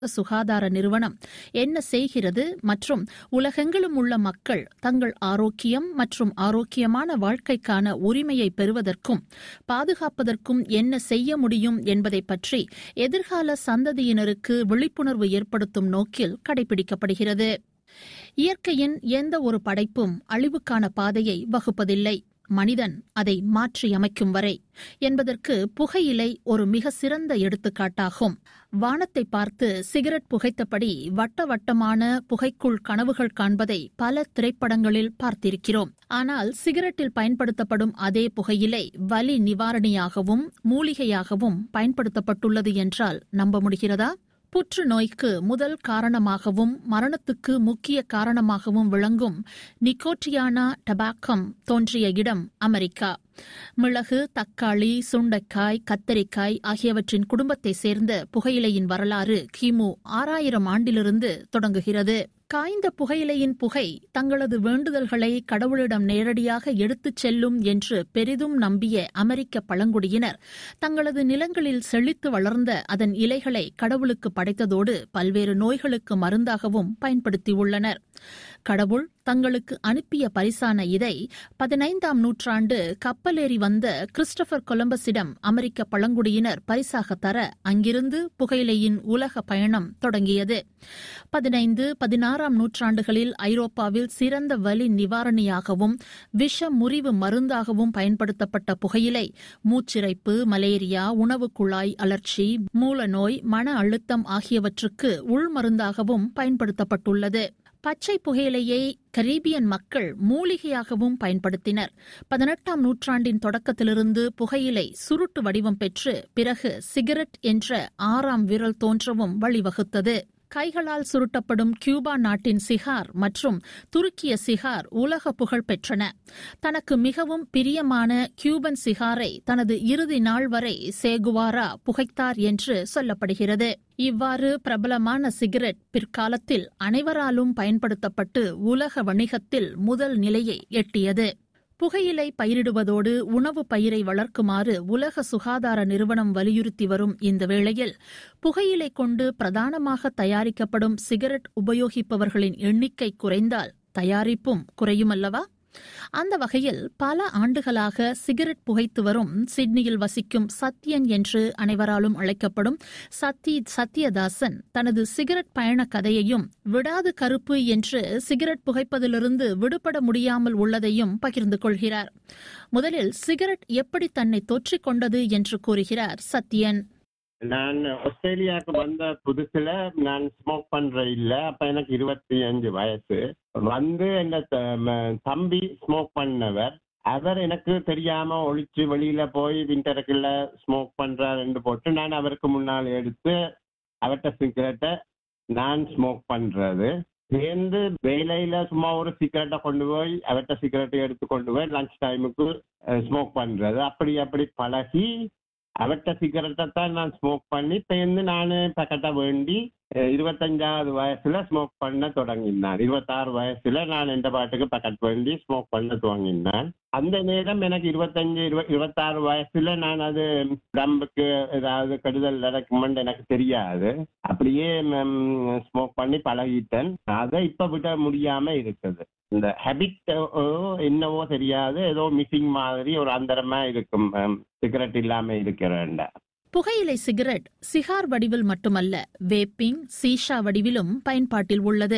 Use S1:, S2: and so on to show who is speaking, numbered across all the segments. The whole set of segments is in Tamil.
S1: சுகாதார நிறுவனம் என்ன செய்கிறது மற்றும் உலகெங்கிலும் உள்ள மக்கள் தங்கள் ஆரோக்கியம் மற்றும் ஆரோக்கியமான வாழ்க்கைக்கான உரிமையை பெறுவதற்கும் பாதுகாப்பதற்கும் என்ன செய்ய முடியும் என்பதை பற்றி எதிர்கால சந்ததியினருக்கு விழிப்புணர்வு ஏற்படுத்தும் நோக்கில் கடைபிடிக்கப்படுகிறது இயற்கையின் எந்த ஒரு படைப்பும் அழிவுக்கான பாதையை வகுப்பதில்லை மனிதன் அதை மாற்றியமைக்கும் வரை என்பதற்கு புகையிலை ஒரு மிக சிறந்த எடுத்துக்காட்டாகும் வானத்தை பார்த்து சிகரெட் புகைத்தபடி வட்ட வட்டமான புகைக்குள் கனவுகள் காண்பதை பல திரைப்படங்களில் பார்த்திருக்கிறோம் ஆனால் சிகரெட்டில் பயன்படுத்தப்படும் அதே புகையிலை வலி நிவாரணியாகவும் மூலிகையாகவும் பயன்படுத்தப்பட்டுள்ளது என்றால் நம்ப முடிகிறதா புற்றுநோய்க்கு முதல் காரணமாகவும் மரணத்துக்கு முக்கிய காரணமாகவும் விளங்கும் நிக்கோட்டியானா டபாக்கம் தோன்றிய இடம் அமெரிக்கா மிளகு தக்காளி சுண்டைக்காய் கத்தரிக்காய் ஆகியவற்றின் குடும்பத்தை சேர்ந்த புகையிலையின் வரலாறு கிமு ஆறாயிரம் ஆண்டிலிருந்து தொடங்குகிறது காய்ந்த புகையிலையின் புகை தங்களது வேண்டுதல்களை கடவுளிடம் நேரடியாக எடுத்துச் செல்லும் என்று பெரிதும் நம்பிய அமெரிக்க பழங்குடியினர் தங்களது நிலங்களில் செழித்து வளர்ந்த அதன் இலைகளை கடவுளுக்கு படைத்ததோடு பல்வேறு நோய்களுக்கு மருந்தாகவும் பயன்படுத்தியுள்ளனர் கடவுள் தங்களுக்கு அனுப்பிய பரிசான இதை பதினைந்தாம் நூற்றாண்டு கப்பலேறி வந்த கிறிஸ்டபர் கொலம்பஸிடம் அமெரிக்க பழங்குடியினர் பரிசாக தர அங்கிருந்து புகையிலையின் உலக பயணம் தொடங்கியது பதினைந்து பதினாறாம் நூற்றாண்டுகளில் ஐரோப்பாவில் சிறந்த வலி நிவாரணியாகவும் விஷ முறிவு மருந்தாகவும் பயன்படுத்தப்பட்ட புகையிலை மூச்சிறைப்பு மலேரியா உணவு குழாய் அலர்ச்சி மூலநோய் மன அழுத்தம் ஆகியவற்றுக்கு உள்மருந்தாகவும் பயன்படுத்தப்பட்டுள்ளது பச்சை புகையிலையை கரீபியன் மக்கள் மூலிகையாகவும் பயன்படுத்தினர் பதினெட்டாம் நூற்றாண்டின் தொடக்கத்திலிருந்து புகையிலை சுருட்டு வடிவம் பெற்று பிறகு சிகரெட் என்ற ஆறாம் விரல் தோன்றவும் வழிவகுத்தது கைகளால் சுருட்டப்படும் கியூபா நாட்டின் சிகார் மற்றும் துருக்கிய சிகார் உலக புகழ் பெற்றன தனக்கு மிகவும் பிரியமான கியூபன் சிகாரை தனது இறுதி நாள் வரை சேகுவாரா புகைத்தார் என்று சொல்லப்படுகிறது இவ்வாறு பிரபலமான சிகரெட் பிற்காலத்தில் அனைவராலும் பயன்படுத்தப்பட்டு உலக வணிகத்தில் முதல் நிலையை எட்டியது புகையிலை பயிரிடுவதோடு உணவு பயிரை வளர்க்குமாறு உலக சுகாதார நிறுவனம் வலியுறுத்தி வரும் இந்த வேளையில் புகையிலை கொண்டு பிரதானமாக தயாரிக்கப்படும் சிகரெட் உபயோகிப்பவர்களின் எண்ணிக்கை குறைந்தால் தயாரிப்பும் குறையுமல்லவா அந்த வகையில் பல ஆண்டுகளாக சிகரெட் புகைத்து வரும் சிட்னியில் வசிக்கும் சத்யன் என்று அனைவராலும் அழைக்கப்படும் சத்தி சத்யதாசன் தனது சிகரெட் பயண கதையையும் விடாது கருப்பு என்று சிகரெட் புகைப்பதிலிருந்து விடுபட முடியாமல் உள்ளதையும் பகிர்ந்து கொள்கிறார் முதலில் சிகரெட் எப்படி தன்னை தொற்றிக் கொண்டது என்று கூறுகிறார் சத்யன்
S2: நான் ஆஸ்திரேலியாவுக்கு வந்த புதுசுல நான் ஸ்மோக் பண்ற இல்ல அப்ப எனக்கு இருபத்தி அஞ்சு வயசு வந்து என்ன தம்பி ஸ்மோக் பண்ணவர் அவர் எனக்கு தெரியாம ஒழிச்சு வெளியில போய் விண்டருக்குள்ள ஸ்மோக் பண்றாருன்னு போட்டு நான் அவருக்கு முன்னால் எடுத்து அவர்கிட்ட சிகரெட்டை நான் ஸ்மோக் பண்றது சேர்ந்து வேலையில சும்மா ஒரு சிகரெட்டை கொண்டு போய் அவர்கிட்ட சிகரெட்டை எடுத்து கொண்டு போய் லஞ்ச் டைமுக்கு ஸ்மோக் பண்றது அப்படி அப்படி பழகி அவர்கிட்ட சிகரெட்டை தான் நான் ஸ்மோக் பண்ணி சேர்ந்து நான் பக்கெட்டை வேண்டி இருபத்தஞ்சாவது வயசுல ஸ்மோக் பண்ண தொடங்கினான் இருபத்தாறு வயசுல நான் எந்த பாட்டுக்கு பக்கெட் வேண்டி ஸ்மோக் பண்ண துவங்கினான் அந்த நேரம் எனக்கு இருபத்தஞ்சு இருப இருபத்தாறு வயசுல நான் அது உடம்புக்கு ஏதாவது கெடுதல் நடக்குமென்னு எனக்கு தெரியாது அப்படியே ஸ்மோக் பண்ணி பழகிட்டேன் அதை இப்ப விட முடியாம இருக்குது இந்த ஹேபிட் என்னவோ தெரியாது ஏதோ மிஸ்ஸிங் மாதிரி ஒரு அந்தரமா இருக்கும் சிகரெட் இல்லாம இருக்கிறேன்
S1: புகையிலை சிகரெட் சிகார் வடிவில் மட்டுமல்ல வேப்பிங் சீஷா வடிவிலும் பயன்பாட்டில் உள்ளது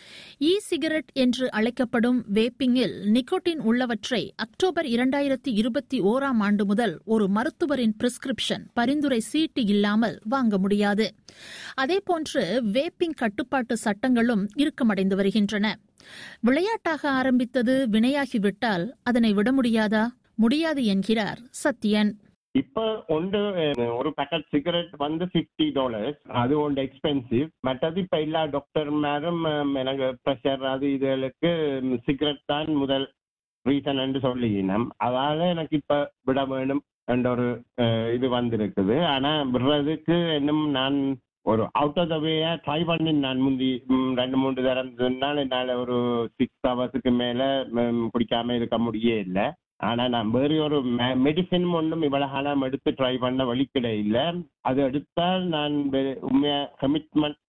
S1: இ சிகரெட் என்று அழைக்கப்படும் வேப்பிங்கில் நிக்கோட்டின் உள்ளவற்றை அக்டோபர் இரண்டாயிரத்தி இருபத்தி ஓராம் ஆண்டு முதல் ஒரு மருத்துவரின் பிரிஸ்கிரிப்ஷன் பரிந்துரை சீட்டு இல்லாமல் வாங்க முடியாது அதேபோன்று வேப்பிங் கட்டுப்பாட்டு சட்டங்களும் இறுக்கமடைந்து வருகின்றன விளையாட்டாக ஆரம்பித்தது வினையாகிவிட்டால் அதனை விட முடியாதா முடியாது என்கிறார் சத்யன்
S2: இப்ப ஒன்று ஒரு பேக்கெட் சிகரெட் வந்து பிப்டி டாலர்ஸ் அது ஒன்று எக்ஸ்பென்சிவ் மற்றது இப்ப எல்லா டாக்டர் மேரும் எனக்கு ப்ரெஷர் அது இதுகளுக்கு சிகரெட் தான் முதல் ரீசன் என்று சொல்லினோம் அதால எனக்கு இப்ப விட வேணும் என்ற ஒரு இது வந்திருக்குது ஆனா விடுறதுக்கு இன்னும் நான் ஒரு அவுட் ஆஃப் த வேயா ட்ரை பண்ணி நான் முந்தி ரெண்டு மூன்று தரம் சொன்னால் என்னால் ஒரு சிக்ஸ் ஹவர்ஸுக்கு மேல குடிக்காம இருக்க முடியே இல்லை ஆனா நான் வேறு ஒரு மெடிசின் ஒன்றும் இவ்வளவு காலம் எடுத்து ட்ரை பண்ண வழிக்கிட இல்லை அது எடுத்தால் நான் உண்மையா கமிட்மெண்ட்